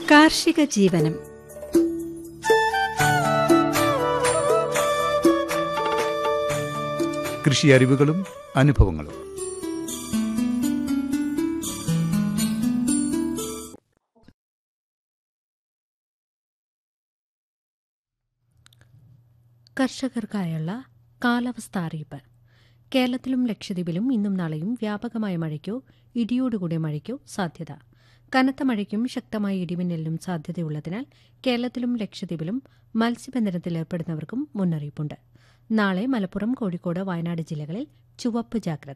കാർഷിക ജീവനം കൃഷി അറിവുകളും അനുഭവങ്ങളും കർഷകർക്കായുള്ള കാലാവസ്ഥ അറിയിപ്പ് കേരളത്തിലും ലക്ഷദ്വീപിലും ഇന്നും നാളെയും വ്യാപകമായ മഴയ്ക്കോ ഇടിയോടുകൂടിയ മഴയ്ക്കോ സാധ്യത കനത്ത മഴയ്ക്കും ശക്തമായ ഇടിമിന്നലിനും സാധ്യതയുള്ളതിനാൽ കേരളത്തിലും ലക്ഷദ്വീപിലും മത്സ്യബന്ധനത്തിൽ ഏർപ്പെടുന്നവർക്കും മുന്നറിയിപ്പുണ്ട് നാളെ മലപ്പുറം കോഴിക്കോട് വയനാട് ജില്ലകളിൽ ചുവപ്പ് ജാഗ്രത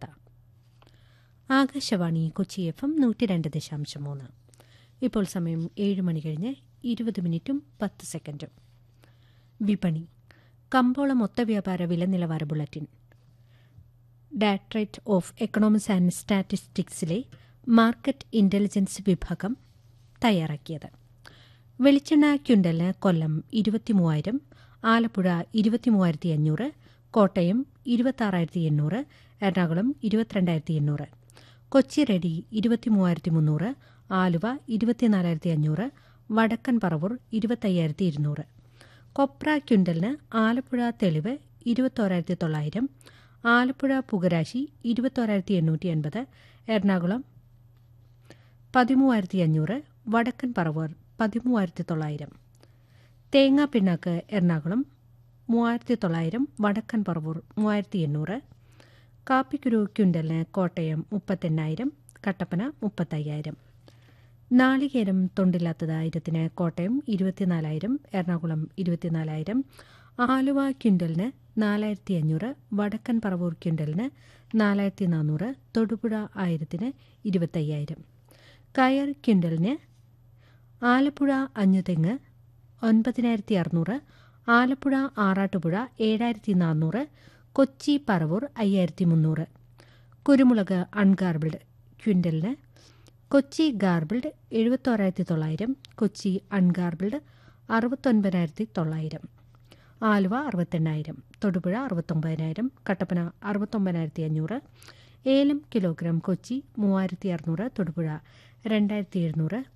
ആകാശവാണി കൊച്ചി എഫ് എം നൂറ്റി രണ്ട് ദശാംശം മൂന്ന് ഇപ്പോൾ സമയം ഏഴ് മണി കഴിഞ്ഞ് ഇരുപത് മിനിറ്റും പത്ത് സെക്കൻഡും വിപണി കമ്പോള മൊത്ത വ്യാപാര വില നിലവാര bulletin directorate of economics and സ്റ്റാറ്റിസ്റ്റിക്സിലെ മാർക്കറ്റ് ഇന്റലിജൻസ് വിഭാഗം തയ്യാറാക്കിയത് വെളിച്ചെണ്ണ ക്യുണ്ടലിന് കൊല്ലം ഇരുപത്തിമൂവായിരം ആലപ്പുഴ ഇരുപത്തിമൂവായിരത്തി അഞ്ഞൂറ് കോട്ടയം ഇരുപത്താറായിരത്തി എണ്ണൂറ് എറണാകുളം ഇരുപത്തിരണ്ടായിരത്തി എണ്ണൂറ് കൊച്ചി റെഡി ഇരുപത്തിമൂവായിരത്തി മുന്നൂറ് ആലുവ ഇരുപത്തിനാലായിരത്തി അഞ്ഞൂറ് വടക്കൻ പറവൂർ ഇരുപത്തയ്യായിരത്തി ഇരുന്നൂറ് കൊപ്ര ക്യുണ്ടലിന് ആലപ്പുഴ തെളിവ് ഇരുപത്തോരായിരത്തി തൊള്ളായിരം ആലപ്പുഴ പുകരാശി ഇരുപത്തോരായിരത്തി എണ്ണൂറ്റി എൺപത് എറണാകുളം പതിമൂവായിരത്തി അഞ്ഞൂറ് വടക്കൻ പറവൂർ പതിമൂവായിരത്തി തൊള്ളായിരം തേങ്ങാ പിണ്ണാക്ക് എറണാകുളം മൂവായിരത്തി തൊള്ളായിരം വടക്കൻ പറവൂർ മൂവായിരത്തി എണ്ണൂറ് കാപ്പിക്കുരു ക്യുണ്ടലിന് കോട്ടയം മുപ്പത്തെണ്ണായിരം കട്ടപ്പന മുപ്പത്തയ്യായിരം നാളികേരം തൊണ്ടില്ലാത്തതായിരത്തിന് കോട്ടയം ഇരുപത്തിനാലായിരം എറണാകുളം ഇരുപത്തിനാലായിരം ആലുവ ക്വിൻ്റലിന് നാലായിരത്തി അഞ്ഞൂറ് വടക്കൻ പറവൂർ ക്വിൻ്റലിന് നാലായിരത്തി നാനൂറ് തൊടുപുഴ ആയിരത്തിന് ഇരുപത്തയ്യായിരം കയർ ക്വിൻ്റലിന് ആലപ്പുഴ അഞ്ഞുതെങ്ങ് ഒൻപതിനായിരത്തി അറുന്നൂറ് ആലപ്പുഴ ആറാട്ടുപുഴ ഏഴായിരത്തി നാനൂറ് കൊച്ചി പറവൂർ അയ്യായിരത്തി മുന്നൂറ് കുരുമുളക് അൺഗാർബിൾഡ് ക്വിൻ്റലിന് കൊച്ചി ഗാർബിൾഡ് എഴുപത്തോരായിരത്തി തൊള്ളായിരം കൊച്ചി അൺഗാർബിൾഡ് അറുപത്തൊൻപതിനായിരത്തി തൊള്ളായിരം ആലുവ അറുപത്തെണ്ണായിരം തൊടുപുഴ അറുപത്തൊമ്പതിനായിരം കട്ടപ്പന അറുപത്തൊമ്പതിനായിരത്തി അഞ്ഞൂറ് ഏലം കിലോഗ്രാം കൊച്ചി മൂവായിരത്തി അറുന്നൂറ് തൊടുപുഴ രണ്ടായിരത്തി എഴുന്നൂറ്